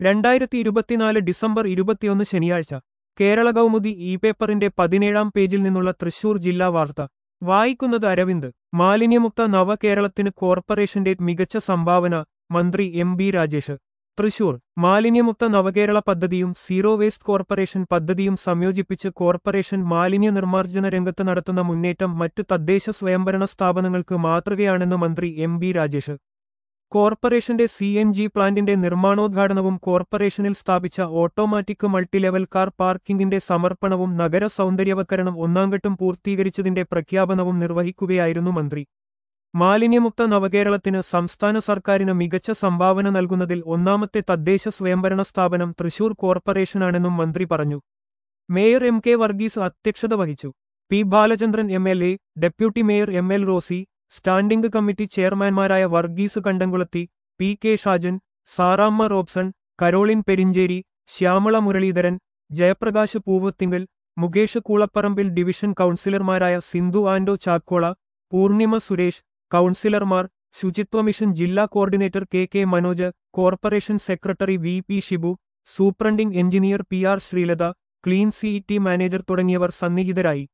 രണ്ടായിരത്തി ഇരുപത്തിനാല് ഡിസംബർ ഇരുപത്തിയൊന്ന് ശനിയാഴ്ച കേരള കൗമുദി ഇ പേപ്പറിന്റെ പതിനേഴാം പേജിൽ നിന്നുള്ള തൃശൂർ ജില്ലാ വാർത്ത വായിക്കുന്നത് അരവിന്ദ് മാലിന്യമുക്ത നവകേരളത്തിന് കോർപ്പറേഷന്റെ മികച്ച സംഭാവന മന്ത്രി എം ബി രാജേഷ് തൃശൂർ മാലിന്യമുക്ത നവകേരള പദ്ധതിയും സീറോ വേസ്റ്റ് കോർപ്പറേഷൻ പദ്ധതിയും സംയോജിപ്പിച്ച് കോർപ്പറേഷൻ മാലിന്യ നിർമ്മാർജ്ജന രംഗത്ത് നടത്തുന്ന മുന്നേറ്റം മറ്റ് തദ്ദേശ സ്വയംഭരണ സ്ഥാപനങ്ങൾക്ക് മാതൃകയാണെന്ന് മന്ത്രി എം ബി രാജേഷ് കോർപ്പറേഷന്റെ സി എൻ ജി പ്ലാന്റിന്റെ നിർമ്മാണോദ്ഘാടനവും കോർപ്പറേഷനിൽ സ്ഥാപിച്ച ഓട്ടോമാറ്റിക് മൾട്ടിലെവൽ കാർ പാർക്കിംഗിന്റെ സമർപ്പണവും നഗര സൗന്ദര്യവത്കരണം ഒന്നാംഘട്ടം പൂർത്തീകരിച്ചതിന്റെ പ്രഖ്യാപനവും നിർവഹിക്കുകയായിരുന്നു മന്ത്രി മാലിന്യമുക്ത നവകേരളത്തിന് സംസ്ഥാന സർക്കാരിന് മികച്ച സംഭാവന നൽകുന്നതിൽ ഒന്നാമത്തെ തദ്ദേശ സ്വയംഭരണ സ്ഥാപനം തൃശൂർ കോർപ്പറേഷനാണെന്നും മന്ത്രി പറഞ്ഞു മേയർ എം കെ വർഗീസ് അധ്യക്ഷത വഹിച്ചു P Balachandran M L A deputy mayor M L Rosy standing committee ചെയർമാൻമാരായ Varghese Kandamkulathi P K Shajan Saramma Robson Caroline Perincheri Shyamala Muraleedharan Jayaprakash Poovathinkal Mukesh Koolaparambil division കൗൺസിലർമാരായ സിന്ധു ആൻഡോ ചാക്കോള പൂർണിമ സുരേഷ് കൗൺസിലർമാർ ശുചിത്വ മിഷൻ ജില്ലാ coordinator K K Manoj corporation secretary V P Shibu superintending engineer P R Sreelatha clean CE T manager തുടങ്ങിയവർ സന്നിഹിതരായി